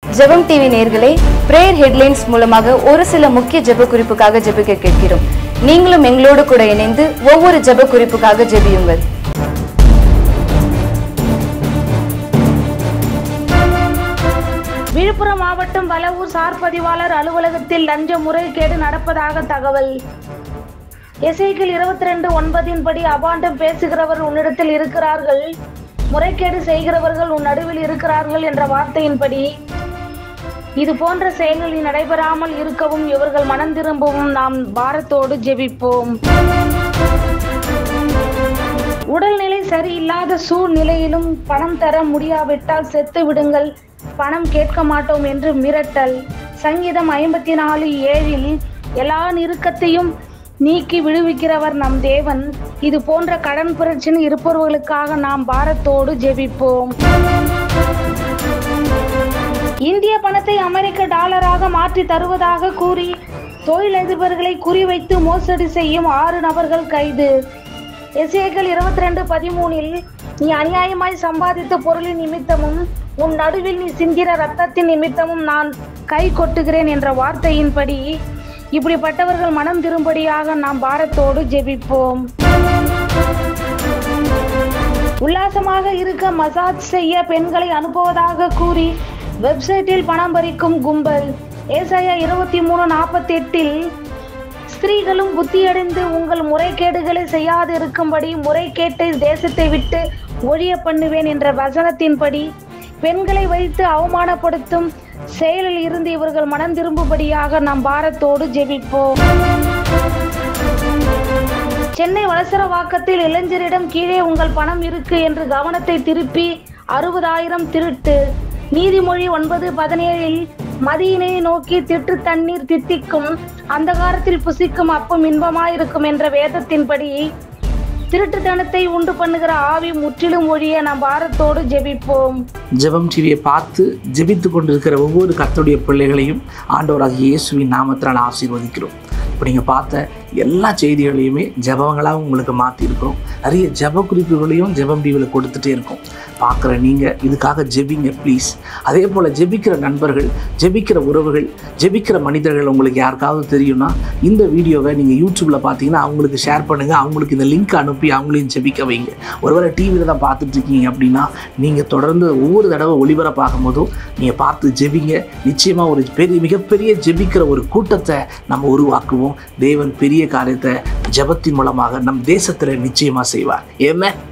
ஜெபம் டிவி நேயர்களே prayer headlines மூலமாக ஒரு சில முக்கிய ஜெப குறிப்புக்காக ஜெபிக்க கேட்கிறோம் நீங்களும் எங்களோடு கூட இணைந்து ஒவ்வொரு ஜெப குறிப்புக்காக ஜெபியுங்கள் விழுப்புரம் மாவட்டம் வலவூர் சார் பதிவாளர் அலுவலகத்தில் லஞ்ச முறைகேடு நடப்பதாக தகவல் எசைக்கில் இருபத்தி ரெண்டு ஒன்பதின் படி அபாண்டம் பேசுகிறவர் உன்னிடத்தில் இருக்கிறார்கள் முறைகேடு செய்கிறவர்கள் உன் நடுவில் இருக்கிறார்கள் என்ற வார்த்தையின்படி இது போன்ற செயல்களில் நடைபெறாமல் இருக்கவும் இவர்கள் மனம் திரும்பவும் நாம் பாரத்தோடு ஜெபிப்போம் உடல்நிலை சரியில்லாத சூழ்நிலையிலும் பணம் தர முடியாவிட்டால் செத்து விடுங்கள் பணம் கேட்க மாட்டோம் என்று மிரட்டல் சங்கீதம் ஐம்பத்தி நாலு ஏழில் எல்லா நெருக்கத்தையும் நீக்கி விடுவிக்கிறவர் நம் தேவன் இது போன்ற கடன் பிரச்சனை இருப்பவர்களுக்காக நாம் பாரத்தோடு ஜெபிப்போம் இந்திய பணத்தை அமெரிக்க டாலராக மாற்றி தருவதாக கூறி தொழிலதிபர்களை குறிவைத்து மோசடி செய்யும் ஆறு நபர்கள் கைது எசேக்கள் இருபத்தி ரெண்டு பதிமூனில் நீ அநியாயமாய் சம்பாதித்த பொருளின் நிமித்தமும் உன் நடுவில் நீ சிந்திர ரத்தத்தின் நிமித்தமும் நான் கை கொட்டுகிறேன் என்ற வார்த்தையின்படி இப்படிப்பட்டவர்கள் மனம் திரும்படியாக நாம் பாரத்தோடு ஜெபிப்போம் உல்லாசமாக இருக்க மசாஜ் செய்ய பெண்களை அனுப்புவதாக கூறி வெப்சைட்டில் பணம் பறிக்கும் கும்பல் ஏசாயா இருபத்தி மூணு நாற்பத்தி எட்டில் ஸ்திரீகளும் புத்தியடைந்து உங்கள் முறைகேடுகளை செய்யாது இருக்கும்படி முறைகேட்டை தேசத்தை விட்டு ஒழிய பண்ணுவேன் என்ற வசனத்தின்படி பெண்களை வைத்து அவமானப்படுத்தும் செயலில் இருந்து இவர்கள் மனம் திரும்பும்படியாக நாம் பாரத்தோடு ஜெபிப்போம் சென்னை வளசரவாக்கத்தில் இளைஞரிடம் கீழே உங்கள் பணம் இருக்கு என்று கவனத்தை திருப்பி அறுபதாயிரம் திருட்டு நீதிமொழி ஒன்பது பதினேழில் மதியினை நோக்கி திட்டு தண்ணீர் தித்திக்கும் அந்தகாரத்தில் புசிக்கும் அப்பம் இன்பமாயிருக்கும் என்ற வேதத்தின்படி திருட்டுத்தனத்தை உண்டு பண்ணுகிற ஆவி முற்றிலும் ஒழிய நாம் பாரத்தோடு ஜெபிப்போம் ஜெபம் டிவியை பார்த்து ஜெபித்து கொண்டிருக்கிற ஒவ்வொரு கர்த்தருடைய பிள்ளைகளையும் ஆண்டவராக இயேசுவின் நாமத்தினால் ஆசீர்வதிக்கிறோம் இப்போ நீங்கள் பார்த்த எல்லா செய்திகளையுமே ஜெபங்களாக உங்களுக்கு மாற்றிருக்கிறோம் நிறைய ஜெப குறிப்புகளையும் ஜெபம் டிவியில் கொடுத்துட்டே இருக்கோம் பார்க்குற நீங்கள் இதுக்காக ஜெபிங்க ப்ளீஸ் அதே போல் ஜெபிக்கிற நண்பர்கள் ஜெபிக்கிற உறவுகள் ஜெபிக்கிற மனிதர்கள் உங்களுக்கு யாருக்காவது தெரியும்னா இந்த வீடியோவை நீங்கள் யூடியூப்பில் பார்த்தீங்கன்னா அவங்களுக்கு ஷேர் பண்ணுங்கள் அவங்களுக்கு இந்த லிங்க் அனுப்பி அவங்களையும் ஜெபிக்க வைங்க ஒருவேளை டிவியில் தான் பார்த்துட்டு இருக்கீங்க அப்படின்னா நீங்கள் தொடர்ந்து ஒவ்வொரு தடவை ஒளிபரப்பாகும் போதும் நீங்கள் பார்த்து ஜெபிங்க நிச்சயமாக ஒரு பெரிய மிகப்பெரிய ஜெபிக்கிற ஒரு கூட்டத்தை நம்ம உருவாக்குவோம் தேவன் பெரிய காரியத்தை ஜெபத்தின் மூலமாக நம் தேசத்தில் நிச்சயமாக செய்வார் ஏமே